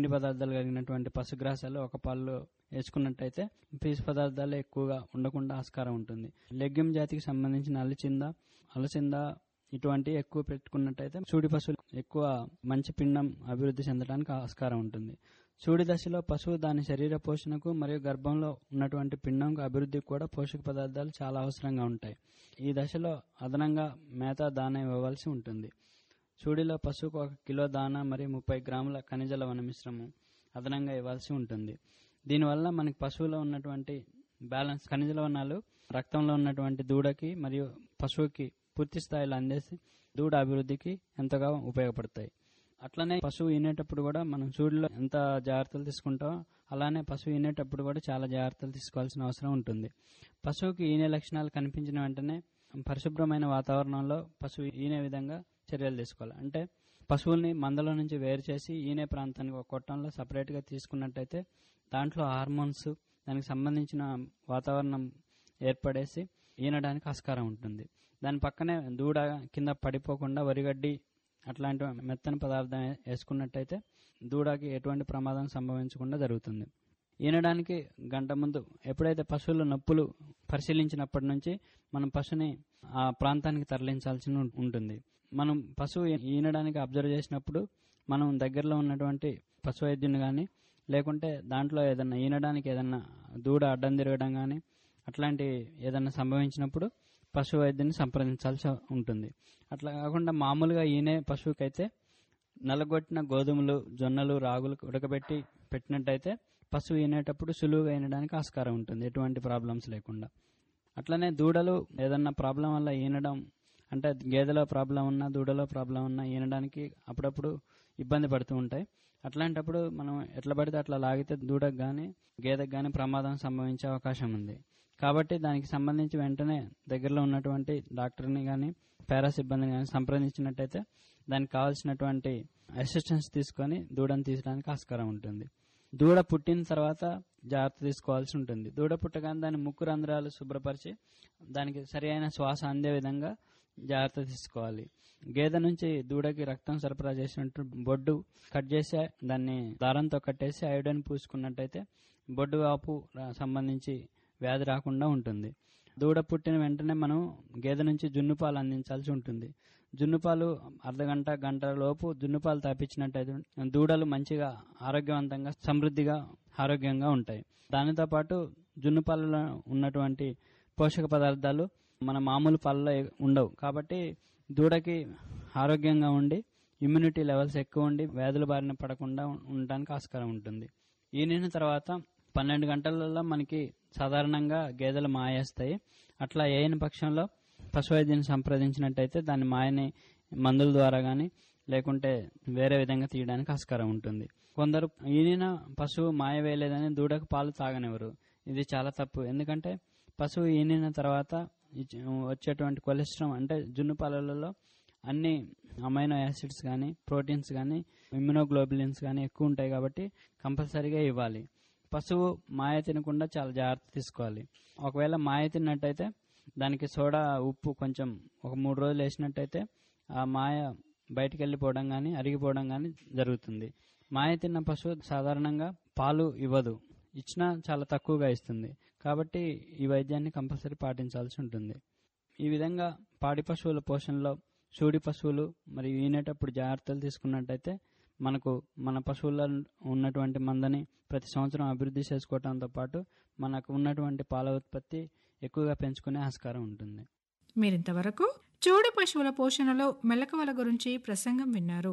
పిండి పదార్థాలు కలిగినటువంటి పశుగ్రాసాలు ఒక పాలు వేసుకున్నట్టయితే పీసు పదార్థాలు ఎక్కువగా ఉండకుండా ఆస్కారం ఉంటుంది లెగ్గిం జాతికి సంబంధించిన అలచింద అలచింద ఇటువంటి ఎక్కువ పెట్టుకున్నట్టయితే సూడి పశువులు ఎక్కువ మంచి పిండం అభివృద్ధి చెందడానికి ఆస్కారం ఉంటుంది సూడి దశలో పశువు దాని శరీర పోషణకు మరియు గర్భంలో ఉన్నటువంటి పిండంకు అభివృద్ధికి కూడా పోషక పదార్థాలు చాలా అవసరంగా ఉంటాయి ఈ దశలో అదనంగా మేత దాన ఇవ్వవలసి ఉంటుంది సూడిలో పశువుకు ఒక కిలో దానా మరియు ముప్పై గ్రాముల ఖనిజ లవణ మిశ్రమం అదనంగా ఇవ్వాల్సి ఉంటుంది దీనివల్ల మనకి పశువులో ఉన్నటువంటి బ్యాలెన్స్ ఖనిజ లవణాలు రక్తంలో ఉన్నటువంటి దూడకి మరియు పశువుకి పూర్తి స్థాయిలో అందేసి దూడ అభివృద్ధికి ఎంతగా ఉపయోగపడతాయి అట్లనే పశువు ఈనేటప్పుడు కూడా మనం సూడిలో ఎంత జాగ్రత్తలు తీసుకుంటామో అలానే పశువు ఈనేటప్పుడు కూడా చాలా జాగ్రత్తలు తీసుకోవాల్సిన అవసరం ఉంటుంది పశువుకి ఈనే లక్షణాలు కనిపించిన వెంటనే పరిశుభ్రమైన వాతావరణంలో పశువు ఈనే విధంగా చర్యలు తీసుకోవాలి అంటే పశువుల్ని మందలో నుంచి వేరు చేసి ఈనే ప్రాంతానికి ఒక కొట్టంలో సపరేట్గా తీసుకున్నట్టయితే దాంట్లో హార్మోన్స్ దానికి సంబంధించిన వాతావరణం ఏర్పడేసి ఈనడానికి ఆస్కారం ఉంటుంది దాని పక్కనే దూడ కింద పడిపోకుండా వరిగడ్డి అట్లాంటి మెత్తని పదార్థం వేసుకున్నట్టయితే దూడకి ఎటువంటి ప్రమాదం సంభవించకుండా జరుగుతుంది ఈనడానికి గంట ముందు ఎప్పుడైతే పశువుల నొప్పులు పరిశీలించినప్పటి నుంచి మనం పశువుని ఆ ప్రాంతానికి తరలించాల్సి ఉం- ఉంటుంది మనం పశువు ఈ- ఈనడానికి అబ్జర్వ్ చేసినప్పుడు మనం దగ్గరలో ఉన్నటువంటి పశు వైద్యుని కానీ లేకుంటే దాంట్లో ఏదన్నా ఈనడానికి ఏదన్నా దూడ అడ్డం తిరగడం కానీ అట్లాంటి ఏదన్నా సంభవించినప్పుడు పశు వైద్యుని సంప్రదించాల్సి ఉంటుంది అట్లా కాకుండా మామూలుగా ఈనే పశువుకైతే నలగొట్టిన గోధుమలు జొన్నలు రాగులు ఉడకబెట్టి పెట్టినట్టయితే పశువు ఈనేటప్పుడు సులువుగా ఈనడానికి ఆస్కారం ఉంటుంది ఎటువంటి ప్రాబ్లమ్స్ లేకుండా అట్లనే దూడలు ఏదన్నా ప్రాబ్లం వల్ల ఈనడం అంటే గేదెలో ప్రాబ్లం ఉన్నా దూడలో ప్రాబ్లం ఉన్నా ఈనడానికి అప్పుడప్పుడు ఇబ్బంది పడుతూ ఉంటాయి అట్లాంటప్పుడు మనం ఎట్లా పడితే అట్లా లాగితే దూడకు కానీ గేదెకు కానీ ప్రమాదం సంభవించే అవకాశం ఉంది కాబట్టి దానికి సంబంధించి వెంటనే దగ్గరలో ఉన్నటువంటి డాక్టర్ని కానీ పారా సిబ్బందిని కానీ సంప్రదించినట్టయితే దానికి కావాల్సినటువంటి అసిస్టెన్స్ తీసుకొని దూడను తీసడానికి ఆస్కారం ఉంటుంది దూడ పుట్టిన తర్వాత జాగ్రత్త తీసుకోవాల్సి ఉంటుంది దూడ పుట్టగానే దాని ముక్కు రంధ్రాలు శుభ్రపరిచి దానికి సరి అయిన శ్వాస అందే విధంగా జాగ్రత్త తీసుకోవాలి గేదె నుంచి దూడకి రక్తం సరఫరా చేసినట్టు బొడ్డు కట్ చేసి దాన్ని దారంతో కట్టేసి ఐడన్ పూసుకున్నట్టయితే బొడ్డు వాపు రా- సంబంధించి వ్యాధి రాకుండా ఉంటుంది దూడ పుట్టిన వెంటనే మనం గేదె నుంచి జున్ను పాలు అందించాల్సి ఉంటుంది జున్ను పాలు అర్ధగంట గంట లోపు జున్ను పాలు తాపించినట్టయితే దూడలు మంచిగా ఆరోగ్యవంతంగా సమృద్ధిగా ఆరోగ్యంగా ఉంటాయి దానితో పాటు జున్ను పాలలో ఉన్నటువంటి పోషక పదార్థాలు మన మామూలు పాలలో ఏ- ఉండవు కాబట్టి దూడకి ఆరోగ్యంగా ఉండి ఇమ్యూనిటీ లెవెల్స్ ఎక్కువ ఉండి వ్యాధుల బారిన పడకుండా ఉం- ఉండడానికి ఆస్కారం ఉంటుంది ఈనిన తర్వాత పన్నెండు గంటలలో మనకి సాధారణంగా గేదెలు మాయేస్తాయి అట్లా అయిన పక్షంలో పశు వైద్యుని సంప్రదించినట్టయితే దాని మాయని మందుల ద్వారా కానీ లేకుంటే వేరే విధంగా తీయడానికి ఆస్కారం ఉంటుంది కొందరు ఈనిన పశువు మాయ వేయలేదని దూడకు పాలు తాగనివ్వరు ఇది చాలా తప్పు ఎందుకంటే పశువు ఈనిన తర్వాత ఇచ్- వచ్చేటువంటి కొలెస్ట్రాల్ అంటే జున్ను పాలలలో అన్ని అమైనో యాసిడ్స్ కానీ ప్రోటీన్స్ కానీ ఇమ్యునోగ్లోబులిన్స్ కానీ ఎక్కువ ఉంటాయి కాబట్టి కంపల్సరీగా ఇవ్వాలి పశువు మాయ తినకుండా చాలా జాగ్రత్త తీసుకోవాలి ఒకవేళ మాయ తిన్నట్టయితే దానికి సోడా ఉప్పు కొంచెం ఒక మూడు రోజులు వేసినట్టయితే ఆ మాయ బయటికి వెళ్ళిపోవడం కానీ అరిగిపోవడం కానీ జరుగుతుంది మాయ తిన్న పశువు సాధారణంగా పాలు ఇవ్వదు ఇచ్చినా చాలా తక్కువగా ఇస్తుంది కాబట్టి ఈ వైద్యాన్ని కంపల్సరీ పాటించాల్సి ఉంటుంది ఈ విధంగా పాడి పశువుల పోషణలో సూడి పశువులు మరియు ఈనేటప్పుడు జాగ్రత్తలు తీసుకున్నట్టయితే మనకు మన పశువుల్లో ఉన్నటువంటి మందని ప్రతి సంవత్సరం అభివృద్ధి చేసుకోవడంతో పాటు మనకు ఉన్నటువంటి పాల ఉత్పత్తి ఎక్కువగా పెంచుకునే ఆస్కారం ఉంటుంది మీరింతవరకు చూడు పశువుల పోషణలో మెలకువల గురించి ప్రసంగం విన్నారు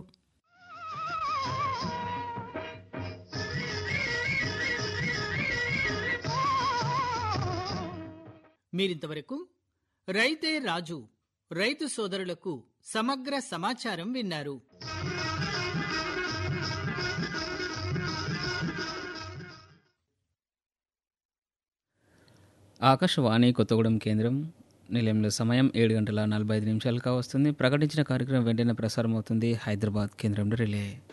మీరింతవరకు రైతే రాజు రైతు సోదరులకు సమగ్ర సమాచారం విన్నారు ఆకాశవాణి కొత్తగూడెం కేంద్రం నిలయంలో సమయం ఏడు గంటల నలభై ఐదు నిమిషాలుగా వస్తుంది ప్రకటించిన కార్యక్రమం వెంటనే ప్రసారం అవుతుంది హైదరాబాద్ కేంద్రంలో రిలే